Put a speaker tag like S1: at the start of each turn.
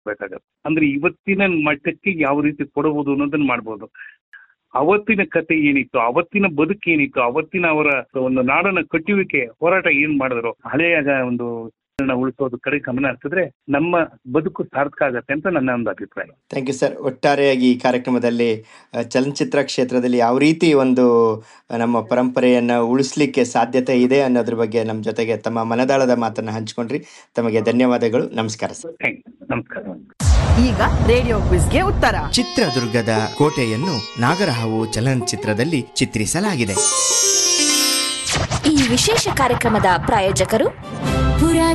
S1: ಬೇಕಾಗತ್ತೆ ಅಂದ್ರೆ ಇವತ್ತಿನ ಮಟ್ಟಕ್ಕೆ ಯಾವ ರೀತಿ ಕೊಡಬಹುದು ಅನ್ನೋದನ್ನ ಮಾಡ್ಬೋದು ಅವತ್ತಿನ ಕತೆ ಏನಿತ್ತು ಅವತ್ತಿನ ಬದುಕು ಏನಿತ್ತು ಅವತ್ತಿನ ಅವರ ಒಂದು ನಾಡನ್ನ ಕಟ್ಟುವಿಕೆ ಹೋರಾಟ ಏನ್ ಮಾಡಿದ್ರು ಹಳೆಯ ಒಂದು ಉಳಿಸೋದು ಕಡೆ ಗಮನ ಹರಿಸಿದ್ರೆ ನಮ್ಮ ಬದುಕು ಸಾರ್ಥಕ ಆಗತ್ತೆ ಅಂತ ನನ್ನ ಒಂದು ಅಭಿಪ್ರಾಯ
S2: ಥ್ಯಾಂಕ್ ಯು ಸರ್ ಒಟ್ಟಾರೆಯಾಗಿ ಈ ಕಾರ್ಯಕ್ರಮದಲ್ಲಿ ಆ, ಚಲನಚಿತ್ರ ಕ್ಷೇತ್ರದಲ್ಲಿ ಯಾವ ರೀತಿ ಒಂದು ಆ, ನಮ್ಮ ಪರಂಪರೆಯನ್ನು ಉಳಿಸ್ಲಿಕ್ಕೆ ಸಾಧ್ಯತೆ ಇದೆ ಅನ್ನೋದ್ರ ಬಗ್ಗೆ ನಮ್ಮ ಜೊತೆಗೆ ತಮ್ಮ ಮನದಾಳದ ಮಾತನ್ನು ಹಂಚ್ಕೊಂಡ್ರಿ ತಮಗೆ ಧನ್ಯವಾದಗಳು ನಮಸ್ಕಾರ ಸರ್
S1: ಥ್ಯಾಂಕ್ ನಮಸ್ಕಾರ
S3: ಈಗ ರೇಡಿಯೋ ಕ್ವಿಜ್ಗೆ ಉತ್ತರ
S4: ಚಿತ್ರದುರ್ಗದ ಕೋಟೆಯನ್ನು ನಾಗರಹಾವು ಚಲನಚಿತ್ರದಲ್ಲಿ ಚಿತ್ರಿಸಲಾಗಿದೆ
S5: ಈ ವಿಶೇಷ ಕಾರ್ಯಕ್ರಮದ ಪ್ರಾಯೋಜಕರು